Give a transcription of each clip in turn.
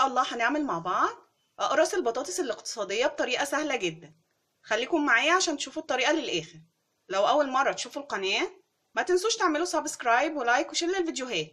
شاء الله هنعمل مع بعض اقراص البطاطس الاقتصادية بطريقة سهلة جدا خليكم معايا عشان تشوفوا الطريقة للآخر لو أول مرة تشوفوا القناة ما تنسوش تعملوا سبسكرايب ولايك وشير للفيديوهات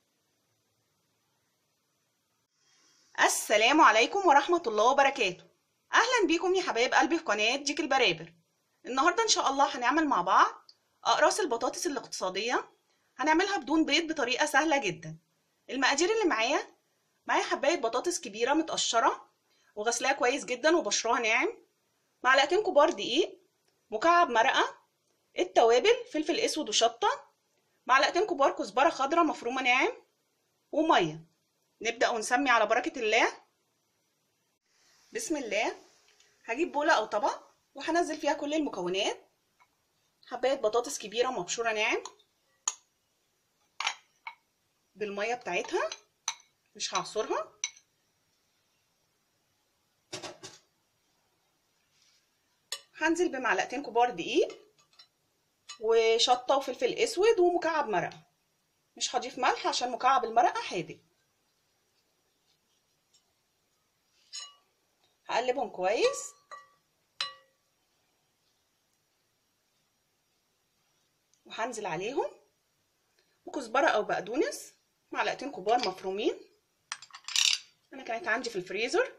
السلام عليكم ورحمة الله وبركاته أهلا بيكم يا حبايب قلبي في قناة ديك البرابر النهاردة إن شاء الله هنعمل مع بعض أقراص البطاطس الاقتصادية هنعملها بدون بيض بطريقة سهلة جدا المقادير اللي معايا معايا حباية بطاطس كبيرة متقشرة وغسلاها كويس جدا وبشرها ناعم معلقتين كبار دقيق مكعب مرقة التوابل فلفل اسود وشطة معلقتين كبار كزبرة خضراء مفرومة ناعم ومية نبدأ ونسمي على بركة الله بسم الله هجيب بولة أو طبق وهنزل فيها كل المكونات حباية بطاطس كبيرة مبشورة ناعم بالمية بتاعتها مش هعصرها هنزل بمعلقتين كبار دقيق وشطة وفلفل اسود ومكعب مرقة مش هضيف ملح عشان مكعب المرقة حادق هقلبهم كويس وهنزل عليهم وكزبرة او بقدونس معلقتين كبار مفرومين انا كانت عندي في الفريزر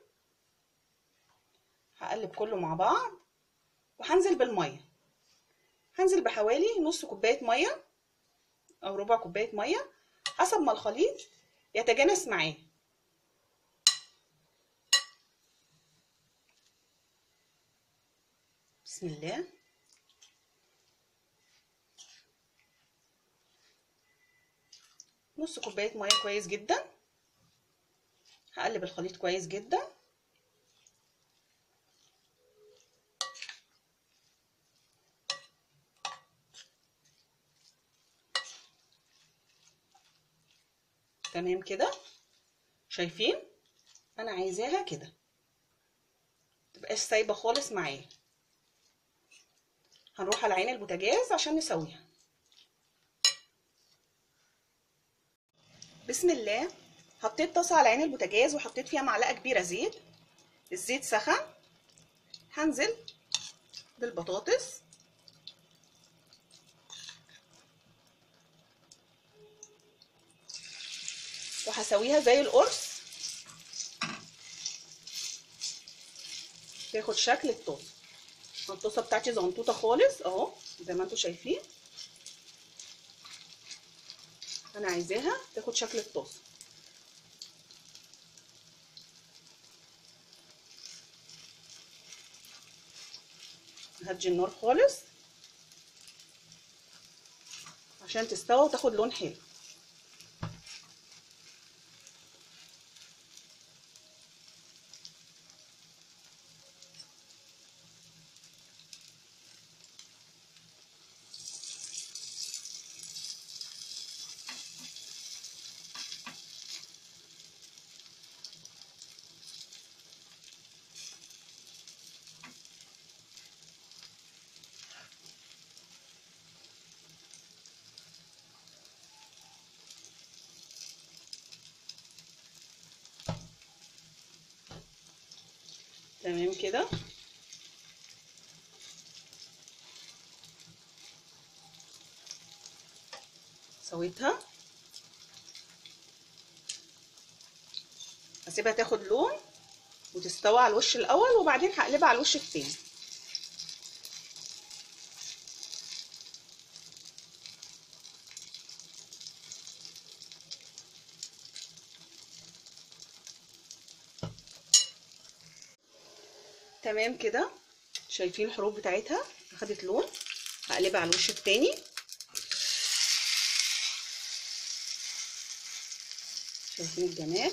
هقلب كله مع بعض وهنزل بالميه هنزل بحوالي نص كوبايه ميه او ربع كوبايه ميه حسب ما الخليط يتجانس معاه بسم الله نص كوبايه ميه كويس جدا هقلب الخليط كويس جدا تمام كده شايفين انا عايزاها كده متبقاش سايبه خالص معايا هنروح على عين البوتاجاز عشان نسويها بسم الله حطيت طاسه على عين البوتاجاز وحطيت فيها معلقه كبيره زيت الزيت سخن هنزل بالبطاطس وهسويها زي القرص تاخد شكل الطاسه الطاسه بتاعتي زنطوطه خالص اهو زي ما انتم شايفين انا عايزاها تاخد شكل الطاسه هدي النار خالص عشان تستوى وتاخد لون حلو تمام كده سويتها هسيبها تاخد لون وتستوي على الوش الاول وبعدين هقلبها على الوش التاني تمام كده شايفين الحروف بتاعتها اخدت لون هقلبها على الوش التاني شايفين الجمال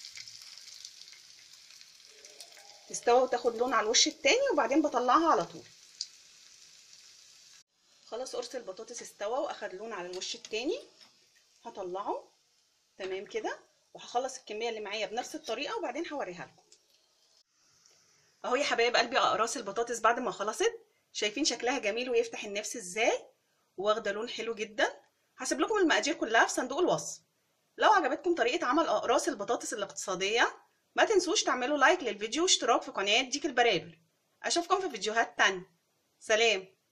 تستوي وتاخد لون على الوش التاني وبعدين بطلعها على طول خلاص قرص البطاطس استوى واخد لون على الوش التاني هطلعه تمام كده وهخلص الكميه اللي معايا بنفس الطريقه وبعدين هوريها لكم اهو يا حبايب قلبي اقراص البطاطس بعد ما خلصت شايفين شكلها جميل ويفتح النفس ازاي واخده لون حلو جدا هسيب لكم المقادير كلها في صندوق الوصف لو عجبتكم طريقه عمل اقراص البطاطس الاقتصاديه ما تنسوش تعملوا لايك للفيديو واشتراك في قناة ديك البرابر اشوفكم في فيديوهات تانية سلام